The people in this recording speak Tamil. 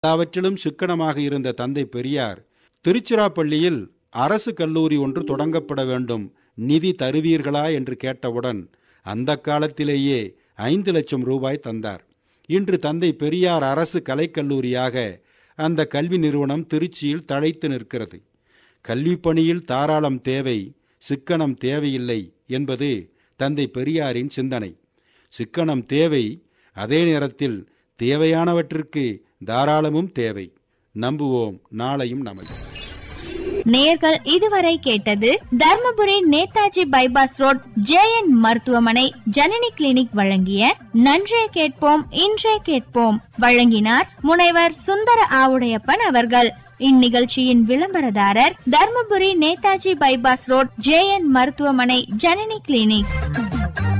எல்லாவற்றிலும் சிக்கனமாக இருந்த தந்தை பெரியார் திருச்சிராப்பள்ளியில் அரசு கல்லூரி ஒன்று தொடங்கப்பட வேண்டும் நிதி தருவீர்களா என்று கேட்டவுடன் அந்த காலத்திலேயே ஐந்து லட்சம் ரூபாய் தந்தார் இன்று தந்தை பெரியார் அரசு கலைக்கல்லூரியாக அந்த கல்வி நிறுவனம் திருச்சியில் தழைத்து நிற்கிறது கல்விப் பணியில் தாராளம் தேவை சிக்கனம் தேவையில்லை என்பது தந்தை பெரியாரின் சிந்தனை சிக்கனம் தேவை அதே நேரத்தில் தேவையானவற்றிற்கு தாராளமும் தேவை நம்புவோம் நாளையும் நமது நேர்கள் இதுவரை கேட்டது Dharmapuri Netaji bypass road JN மருத்துவமனை ஜனனி கிளினிக் வழங்கிய நன்றே கேட்போம் இன்றே கேட்போம் வழங்கினார் முனைவர் சுந்தர ஆவுடையப்பன் அவர்கள் இந்நிகழ்ச்சியின் விளம்பரதாரர் Dharmapuri Netaji bypass road JN மருத்துவமனை ஜனனி கிளினிக்